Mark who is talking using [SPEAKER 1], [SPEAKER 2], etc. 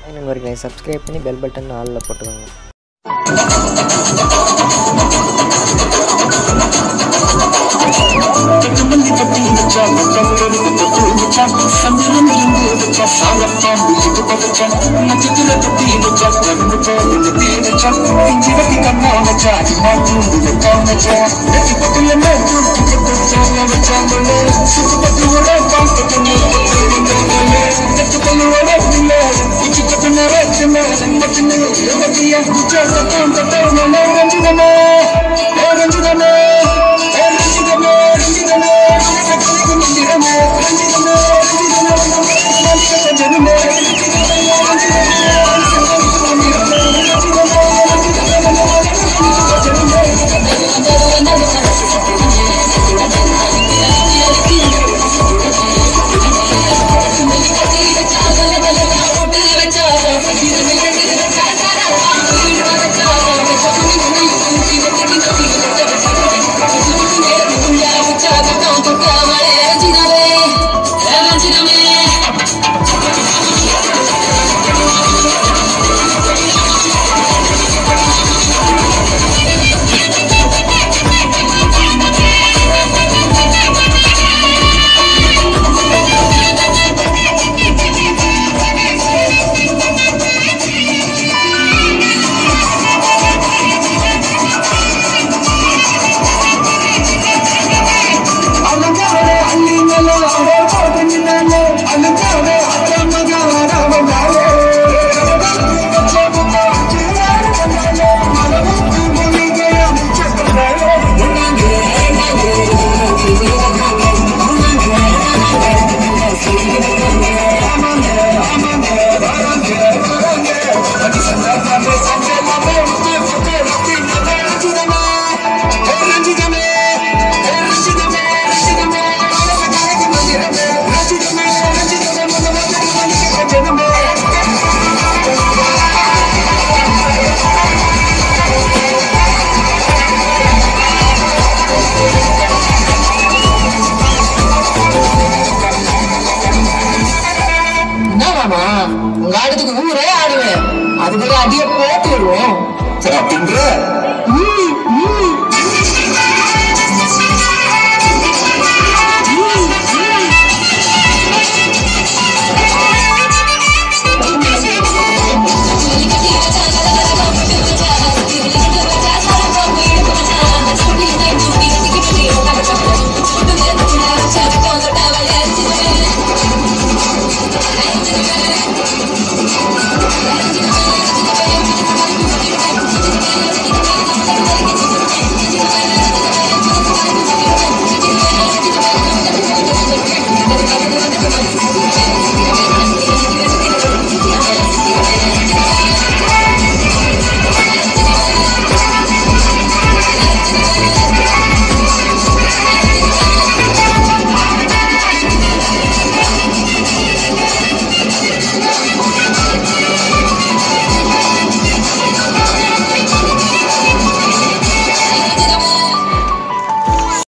[SPEAKER 1] இன்னும் வரைக்கும் சப்ஸ்கிரைப் பண்ணி பெல் பட்டன் ஆளில் போட்டுக்கோங்க
[SPEAKER 2] கட்டுமல்லி கட்டி வச்சா மச்சங்களுக்கு தொட்டு வச்சா சந்திரன் இருந்து வச்சா சாரப்பான் விழுந்து பதச்சா நட்சத்திர கட்டி வச்சா கரும்பு போல தீ வச்சா இஞ்சி வட்டி கண்ணா வச்சா இம்மா தூண்டு வைக்கா வச்சா நெத்தி பட்டில மேற்று வச்சா வச்சாங்களே சுத்து பட்டி ஒரு பாம்பு கண்ணு நெத்து பல்லு ஒரு பிள்ளை குச்சி கட்டு நிறைய மத்தினு எவத்தியா குச்சா கட்டம் கட்டம் ரஞ்சிதமே ரஞ்சிதமே ரஞ்சிதமே ரஞ்சிதமே ரஞ்சிதமே ரஞ்சிதமே ரஞ்சிதமே அலங்கார அள்ளி மேல அவ போட்டு நின்னாலே அலங்கார அக்கா மக வரவனாலே
[SPEAKER 3] என்னவாமா உங்க ஆட்டத்துக்கு ஊரே ஆடுவேன் அதுக்குள்ள அடிய போட்டு விடுவோம்
[SPEAKER 2] அப்படின்ற